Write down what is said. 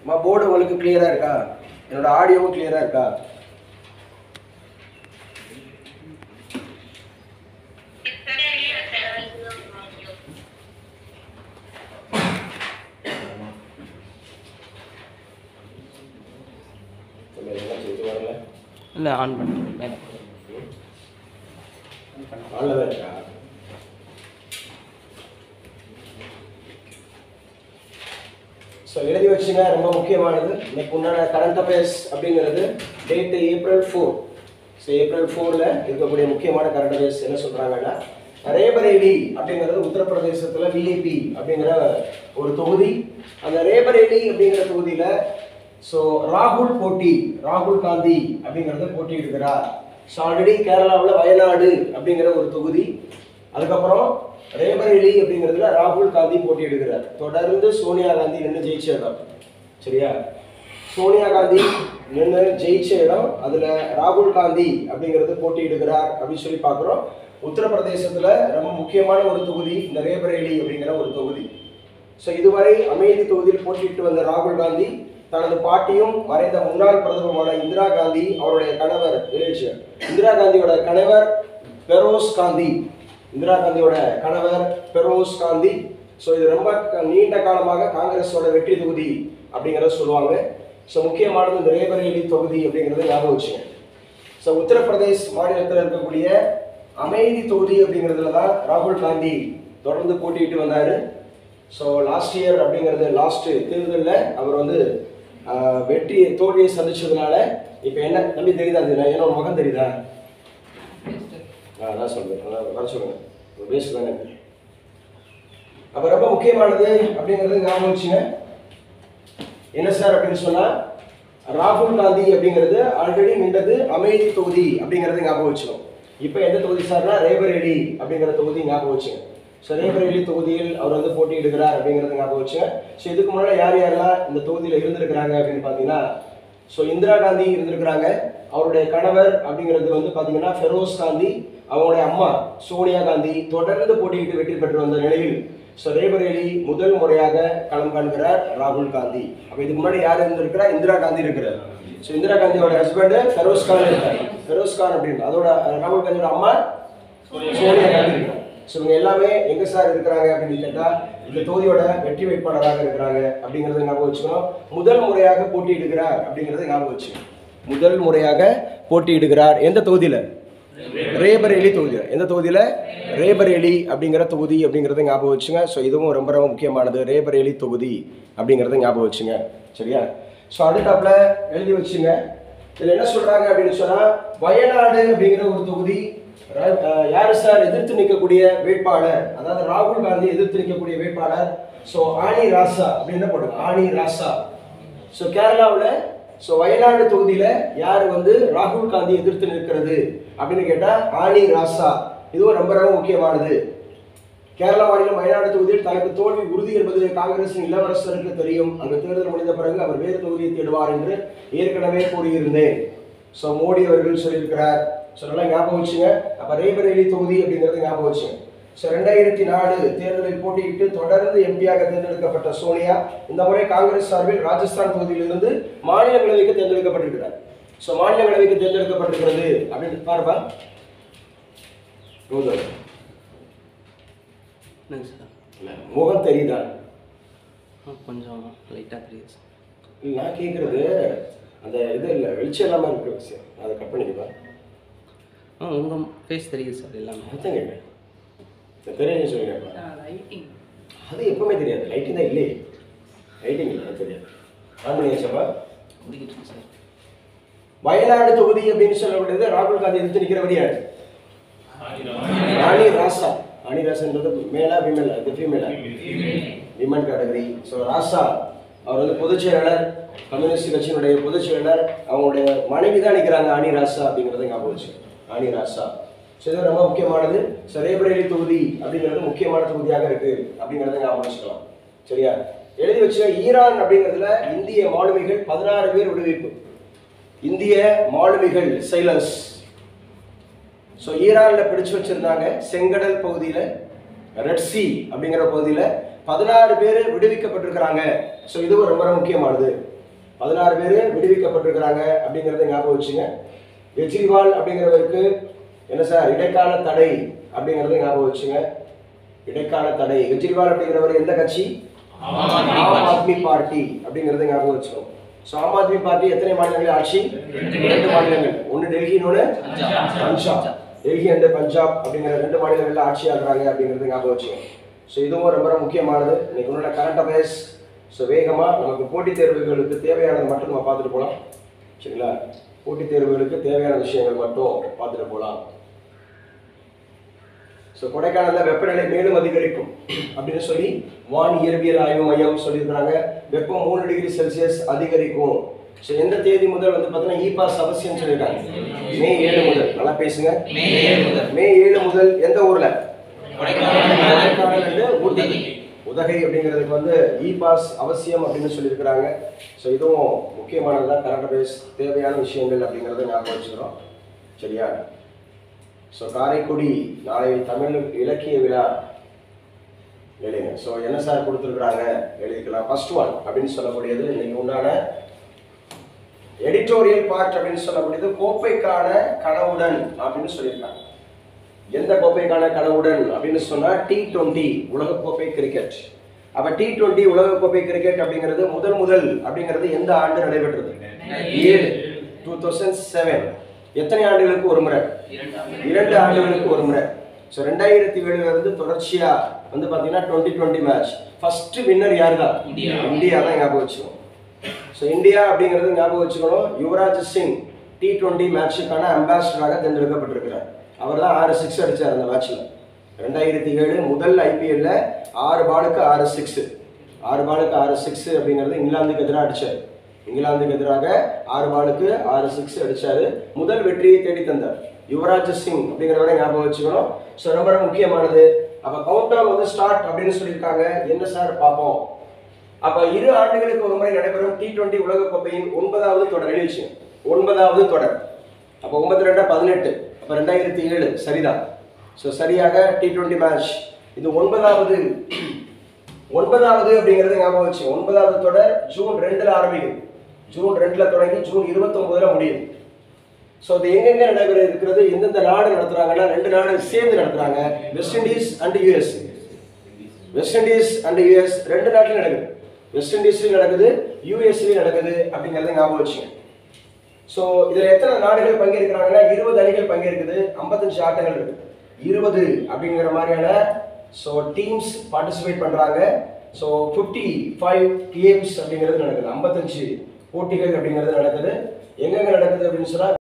Board உங்களுக்கு கிளியராக இருக்கா என்னோட ஆடியோவும் கிளியராக இருக்கா இது வரல இல்லை ஆன் பண்ணுறேன் மேலே ஆன்ல தான் இருக்கா ஸோ எழுதி வச்சுங்க ரொம்ப முக்கியமானது இன்னைக்கு உண்டான கரண்ட் அஃபேர்ஸ் அப்படிங்கிறது date April four so April ஃபோரில் இருக்கக்கூடிய முக்கியமான கரண்ட் அஃபேர்ஸ் என்ன சொல்கிறாங்கன்னா ரேபரேலி அப்படிங்கிறது உத்தரப்பிரதேசத்தில் விஐபி அப்படிங்கிற ஒரு தொகுதி அந்த ரேபரேலி அப்படிங்கிற தொகுதியில் ஸோ ராகுல் போட்டி ராகுல் காந்தி அப்படிங்கிறத போட்டியிடுகிறார் ஸோ ஆல்ரெடி கேரளாவில் வயநாடு அப்படிங்கிற ஒரு தொகுதி அதுக்கப்புறம் ரேபரேலி அப்படிங்கிறதுல ராகுல் காந்தி போட்டியிடுகிறார் தொடர்ந்து சோனியா காந்தி நின்று ஜெயிச்ச இடம் சரியா சோனியா காந்தி நின்று ஜெயிச்ச இடம் அதுல ராகுல் காந்தி அப்படிங்கிறது போட்டியிடுகிறார் அப்படின்னு சொல்லி பார்க்குறோம் உத்தரப்பிரதேசத்துல ரொம்ப முக்கியமான ஒரு தொகுதி இந்த ரேபரேலி அப்படிங்கிற ஒரு தொகுதி ஸோ இதுவரை அமேதி தொகுதியில் போட்டியிட்டு வந்த ராகுல் காந்தி தனது பாட்டியும் மறைந்த முன்னாள் பிரதமருமான இந்திரா காந்தி அவருடைய கணவர் village. இந்திரா காந்தியோட கணவர் பெரோஸ் காந்தி இந்திரா காந்தியோட கணவர் பெரோஸ் காந்தி ஸோ இது ரொம்ப க- நீண்ட காலமாக காங்கிரஸோட வெற்றி தொகுதி அப்படிங்கிறத சொல்லுவாங்க ஸோ முக்கியமானது இந்த ரேபரேலி தொகுதி அப்படிங்கிறத ஞாபகம் வச்சுங்க ஸோ உத்தரப்பிரதேஷ் மாநிலத்தில் இருக்கக்கூடிய அமேதி தொகுதி அப்படிங்கிறதுல தான் ராகுல் காந்தி தொடர்ந்து போட்டியிட்டு வந்தார் ஸோ லாஸ்ட் இயர் அப்படிங்கிறது லாஸ்ட் தேர்தலில் அவர் வந்து ஆஹ், வெற்றி தோல்வியை சந்திச்சதுனால இப்போ என்ன தம்பி தெரியுதா அது நான் என்னோட முகம் தெரியுதா ஆ, அதான் சொல்றேன் அதான் வர சொல்லுங்க பேசு தானே அப்போ ரொம்ப முக்கியமானது அப்படிங்கிறது ஞாபகம் வச்சுங்க என்ன சார் அப்படின்னு சொன்னா ராகுல் காந்தி அப்படிங்கிறது ஆல்ரெடி நின்றது அமேதி தொகுதி அப்படிங்கிறது ஞாபகம் வச்சுக்கணும் இப்போ எந்த தொகுதி சார்னா ரேபரேலி அப்படிங்கிற தொகுதி ஞாபகம் வச்சுங்க ஸோ ரேபரேலி தொகுதியில் அவர் வந்து போட்டியிடுகிறார் அப்படிங்கிறது ஞாபகம் வச்சுங்க ஸோ இதுக்கு முன்னாடி யார் யாரெல்லாம் இந்த தொகுதியில் இருந்திருக்கிறாங்க அப்படின்னு பார்த்தீங்கன்னா ஸோ இந்திரா காந்தி இருந்திருக்கிறாங்க அவருடைய கணவர் அப்படிங்கிறது வந்து பார்த்தீங்கன்னா ஃபெரோஸ் காந்தி அவங்களுடைய அம்மா சோனியா காந்தி தொடர்ந்து போட்டியிட்டு வெற்றி பெற்று வந்த நிலையில் ஸோ ரேபரேலி முதல் முறையாக களம் காண்கிறார் ராகுல் காந்தி அப்போ இதுக்கு முன்னாடி யார் இருந்திருக்கிறா இந்திரா காந்தி இருக்கிறார் ஸோ இந்திரா காந்தியோட ஹஸ்பண்ட் ஃபெரோஸ் கான் இருக்கார் ஃபெரோஸ் கான் அப்படின்னு அதோட அஹ், ராகுல் காந்தியோட அம்மா சோனியா காந்தி இருக்காங்க ஸோ இவங்க எல்லாமே எங்க சார் இருக்கிறாங்க அப்படின்னு கேட்டா இந்த தொகுதியோட வெற்றி வேட்பாளராக இருக்கிறாங்க அப்படிங்கறத ஞாபகம் வச்சுக்கணும் முதல் முறையாக போட்டியிடுகிறார் அப்படிங்கறத ஞாபகம் வச்சுக்கணும் முதல் முறையாக போட்டியிடுகிறார் எந்த தொகுதியில ரேபரேலி தொகுதியில் எந்த தொகுதியில் ரேபரேலி அப்படிங்கிற தொகுதி அப்படிங்கிறத ஞாபகம் வச்சுங்க ஸோ இதுவும் ரொம்ப ரொம்ப முக்கியமானது ரேபரேலி தொகுதி அப்படிங்கிறத ஞாபகம் வச்சுங்க சரியா ஸோ அடுத்தாப்புல எழுதி வச்சுங்க இதில் என்ன சொல்றாங்க அப்படின்னு சொன்னா வயநாடு அப்படிங்கிற ஒரு தொகுதி ர- அஹ், யாரு சார் எதிர்த்து நிற்கக்கூடிய வேட்பாளர் அதாவது ராகுல் காந்தி எதிர்த்து நிற்கக்கூடிய வேட்பாளர் ஸோ ஆனி ராசா அப்படின்னு போடுங்க ஆனி ராசா ஸோ கேரளாவில் ஸோ வயநாடு தொகுதியில் யார் வந்து ராகுல் காந்தி எதிர்த்து நிற்கிறது அப்படின்னு கேட்டால் ஆனி ராசா இதுவும் ரொம்ப ரொம்ப முக்கியமானது கேரள மாநிலம் வயநாடு தொகுதியில் தனக்கு தோல்வி உறுதி என்பது காங்கிரசின் இளவரசருக்கு தெரியும் அந்த தேர்தல் முடிந்த பிறகு அவர் வேறு தொகுதியை தேடுவார் என்று ஏற்கனவே கூறியிருந்தேன் ஸோ மோடி அவர்கள் சொல்லியிருக்கிறார் ஸோ நல்லா ஞாபகம் வச்சுங்க அப்போ ரேபரேலி தொகுதி அப்படிங்கிறது ஞாபகம் வச்சுங்க ஸோ ரெண்டாயிரத்தி நாலு தேர்தலில் போட்டியிட்டு தொடர்ந்து எம்பியாக தேர்ந்தெடுக்கப்பட்ட சோனியா இந்த முறை காங்கிரஸ் சார்பில் ராஜஸ்தான் தொகுதியிலிருந்து மாநிலங்களவைக்கு தேர்ந்தெடுக்கப்பட்டிருக்கிறார் ஸோ மாநிலங்களவைக்கு தேர்ந்தெடுக்கப்பட்டிருக்கிறது அப்படின்னு பாருப்பா ரோதர் என்னங்க சார் இல்ல, முகம் தெரியுதா ஆ, கொஞ்சம் லைட்டாக தெரியுது சார் இல்ல, நான் கேட்குறது அந்த இது இல்லை வெளிச்சம் இல்லாமல் இருக்கிற விஷயம் அதை கட் பண்ணிக்கலாம் ஆ உங்கள் ஃபேஸ் தெரியுது சார் எல்லாமே அதான் கேட்குறேன் தெரியும் சொல்லுங்க லைட்டிங் அது எப்பவுமே தெரியாது லைட்டிங் தான் இல்லையே லைட்டிங் இல்லை அது தெரியாது ஆன் பண்ணியாச்சப்பா முடிக்கிட்டு இருக்கு சார் வயநாடு தொகுதி அப்படின்னு சொல்லக்கூடியது ராகுல் காந்தி எதிர்த்து நிற்கிறவர் யார் ராணி ராசா ராணி ராசான்றது மேலா விமலா இது ஃபீமேலா விமன் கேட்டகரி ஸோ ராசா அவர் வந்து பொதுச் செயலாளர் கம்யூனிஸ்ட் கட்சியினுடைய பொதுச் செயலாளர் அவங்களுடைய மனைவி தான் நிற்கிறாங்க ஆனி ராசா அப்படிங்கிறத ஞாபகம் வச்சு ஆனி ராசா ஸோ இது ரொம்ப முக்கியமானது ஸோ ரேபரேலி தொகுதி அப்படிங்கிறது முக்கியமான தொகுதியாக இருக்கு அப்படிங்கிறத ஞாபகம் வச்சுக்கலாம் சரியா எழுதி வச்சு ஈரான் அப்படிங்கிறதுல இந்திய மாலுமிகள் பதினாறு பேர் விடுவிப்பு இந்திய மாலுமிகள் சைலன்ஸ் ஸோ ஈரானில் பிடிச்சு வச்சிருந்தாங்க செங்கடல் பகுதியில் ரெட் சி அப்படிங்கிற பகுதியில் பதினாறு பேர் விடுவிக்கப்பட்டிருக்கிறாங்க ஸோ இதுவும் ரொம்ப ரொம்ப முக்கியமானது பதினாறு பேர் விடுவிக்கப்பட்டிருக்கிறாங்க அப்படிங்கிறத ஞாபகம் வச்சுங்க கெஜ்ரிவால் அப்படிங்கிறவருக்கு என்ன சார் இடைக்கால தடை அப்படிங்கிறத ஞாபகம் வச்சுங்க இடைக்கால தடை கெஜ்ரிவால் அப்படிங்கிறவர் எந்த கட்சி ஆம் ஆத்மி பார்ட்டி அப்படிங்கறத ஞாபகம் வச்சுக்கணும் ஸோ ஆம் ஆத்மி பார்ட்டி எத்தனை மாநிலங்கள் ஆட்சி ரெண்டு மாநிலங்கள் ஒன்று டெல்லி இன்னொன்று பஞ்சாப் டெல்லி அண்ட் பஞ்சாப் அப்படிங்கிற ரெண்டு மாநிலங்கள்ல ஆட்சி ஆடுறாங்க அப்படிங்கறத ஞாபகம் வச்சுக்கணும் ஸோ இதுவும் ரொம்ப ரொம்ப முக்கியமானது இன்னைக்கு உன்னோட கரண்ட் அஃபேர்ஸ் ஸோ வேகமாக நமக்கு போட்டித் தேர்வுகளுக்கு தேவையானது மட்டும் நம்ம பார்த்துட்டு போகலாம் சரிங்களா போட்டித் தேர்வுகளுக்கு தேவையான விஷயங்கள் மட்டும் பார்த்துட்டு போகலாம் ஸோ கொடைக்கானல்ல வெப்பநிலை மேலும் அதிகரிக்கும் அப்படின்னு சொல்லி வான் இயற்பியல் ஆய்வு மையம் சொல்லியிருக்கிறாங்க வெப்பம் மூணு டிகிரி செல்சியஸ் அதிகரிக்கும் ஸோ எந்த தேதி முதல் வந்து பார்த்தீங்கன்னா இ பாஸ் அவசியம் சொல்லியிருக்காங்க மே ஏழு முதல் நல்லா பேசுங்க மே ஏழு முதல் மே ஏழு முதல் எந்த ஊர்ல கொடைக்கானல் கொடைக்கானல் and ஊட்டி உதகை அப்படிங்கிறதுக்கு வந்து இ பாஸ் அவசியம் அப்படின்னு சொல்லியிருக்கிறாங்க ஸோ இதுவும் முக்கியமானது தான் கரண்ட் அஃபேர்ஸ் தேவையான விஷயங்கள் அப்படிங்கிறத ஞாபகம் வச்சுக்கிறோம் சரியா ஸோ காரைக்குடி நாளை தமிழ் இலக்கிய விழா எழுதுங்க ஸோ என்ன சார் கொடுத்துருக்குறாங்க எழுதிக்கலாம் ஃபர்ஸ்ட் ஒன் அப்படின்னு சொல்லக்கூடியது இன்னைக்கு உண்டான எடிட்டோரியல் பார்ட் அப்படின்னு சொல்லக்கூடியது கோப்பைக்கான கனவுடன் அப்படின்னு சொல்லியிருக்காங்க எந்த கோப்பைக்கான கனவுடன் அப்படின்னு சொன்னா டி டுவெண்ட்டி உலகக்கோப்பை கிரிக்கெட் அப்ப டி டுவெண்ட்டி உலகக்கோப்பை கிரிக்கெட் அப்படிங்கிறது முதல் முதல் அப்படிங்கிறது எந்த ஆண்டு நடைபெற்றது ஏழு டூ தௌசண்ட் செவன் எத்தனை ஆண்டுகளுக்கு ஒரு முறை இரண்டு ஆண்டுகளுக்கு ஒரு முறை ஸோ ரெண்டாயிரத்தி ஏழுல இருந்து தொடர்ச்சியா வந்து பாத்தீங்கன்னா twenty twenty match first winner யார் தான் இந்தியா. இந்தியா தான் ஞாபகம் வச்சுக்கணும் ஸோ இந்தியா அப்படிங்கிறது ஞாபகம் வச்சுக்கணும் யுவராஜ் சிங் டி டுவெண்ட்டி மேட்சுக்கான அம்பாசிடராக தேர்ந்தெடுக்கப்பட்டிருக்கிறார் அவர் தான் ஆறு சிக்ஸ் அடிச்சார் அந்த மேட்ச்ல ரெண்டாயிரத்தி ஏழு முதல் ஐபிஎல்ல ஆறு பாலுக்கு ஆறு சிக்ஸ் ஆறு பாலுக்கு ஆறு சிக்ஸ் அப்படிங்கிறது இங்கிலாந்துக்கு எதிராக அடிச்சார் இங்கிலாந்துக்கு எதிராக ஆறு பாலுக்கு ஆறு சிக்ஸ் அடிச்சாரு முதல் வெற்றியை தேடி தந்தார் யுவராஜ் சிங் அப்படிங்கிறவரை ஞாபகம் வச்சுக்கணும் ஸோ ரொம்ப ரொம்ப முக்கியமானது அப்ப கவுண்ட் டவுன் வந்து ஸ்டார்ட் அப்படின்னு சொல்லியிருக்காங்க என்ன சார் பார்ப்போம் அப்ப இரு ஆண்டுகளுக்கு ஒரு முறை நடைபெறும் டி டுவெண்ட்டி உலகக்கோப்பையின் ஒன்பதாவது தொடர் எழுதிச்சு ஒன்பதாவது தொடர் அப்போ ஒன்பது ரெண்டா பதினெட்டு அப்போ ரெண்டாயிரத்தி ஏழு சரிதான் ஸோ சரியாக டி டுவெண்ட்டி மேட்ச் இது ஒன்பதாவது ஒன்பதாவது அப்படிங்கிறது ஞாபகம் வச்சு ஒன்பதாவது தொடர் ஜூன் ரெண்டுல ஆரம்பிக்கும் ஜூன் ரெண்டுல தொடங்கி ஜூன் இருபத்தொன்பதுல முடியும் ஸோ இது எங்கெங்க நடைபெற இருக்கிறது எந்தெந்த நாடு நடத்துறாங்கன்னா ரெண்டு நாடு சேர்ந்து நடத்துறாங்க West Indies and US West Indies and US ரெண்டு நாட்டிலும் நடக்குது வெஸ்ட் இண்டீஸ்லயும் நடக்குது யூஎஸ்லயும் நடக்குது அப்படிங்கறத ஞாபகம் வச்சுங்க ஸோ இதுல எத்தனை நாடுகள் பங்கேற்கிறாங்கன்னா இருபது அணிகள் பங்கேற்குது ஐம்பத்தஞ்சு ஆட்டங்கள் இருக்கு இருபது அப்படிங்கிற மாதிரியான ஸோ டீம்ஸ் பார்ட்டிசிபேட் பண்றாங்க ஸோ ஃபிஃப்டி ஃபைவ் கேம்ஸ் அப்படிங்கிறது நடக்குது ஐம்பத்தஞ்சு போட்டிகள் அப்படிங்கிறது நடக்குது எங்கெங்க நடக்குது அப்படின்னு சொன்னா